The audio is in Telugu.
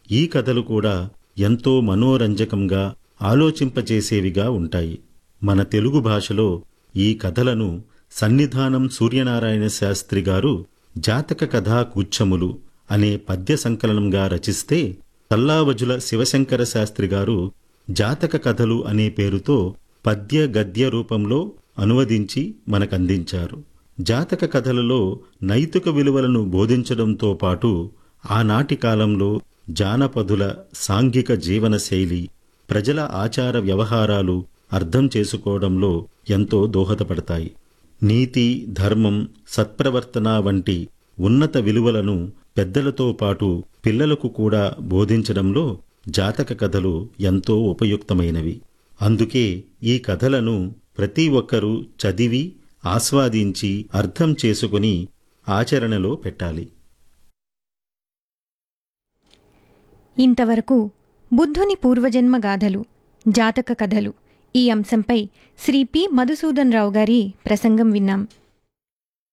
ఈ కథలు కూడా ఎంతో మనోరంజకంగా ఆలోచింపచేసేవిగా ఉంటాయి మన తెలుగు భాషలో ఈ కథలను సన్నిధానం సూర్యనారాయణ శాస్త్రి గారు జాతక కథా కూచ్చములు అనే పద్య సంకలనంగా రచిస్తే తల్లావజుల శివశంకర శాస్త్రి గారు జాతక కథలు అనే పేరుతో పద్య గద్య రూపంలో అనువదించి మనకందించారు జాతక కథలలో నైతిక విలువలను బోధించడంతో పాటు ఆనాటి కాలంలో జానపదుల సాంఘిక జీవన శైలి ప్రజల ఆచార వ్యవహారాలు అర్థం చేసుకోవడంలో ఎంతో దోహదపడతాయి నీతి ధర్మం సత్ప్రవర్తన వంటి ఉన్నత విలువలను పెద్దలతో పాటు పిల్లలకు కూడా బోధించడంలో జాతక కథలు ఎంతో ఉపయుక్తమైనవి అందుకే ఈ కథలను ప్రతి ఒక్కరూ చదివి ఆస్వాదించి అర్థం చేసుకుని ఆచరణలో పెట్టాలి ఇంతవరకు బుద్ధుని పూర్వజన్మ గాథలు జాతక కథలు ఈ అంశంపై శ్రీ పి మధుసూదన్ రావు గారి ప్రసంగం విన్నాం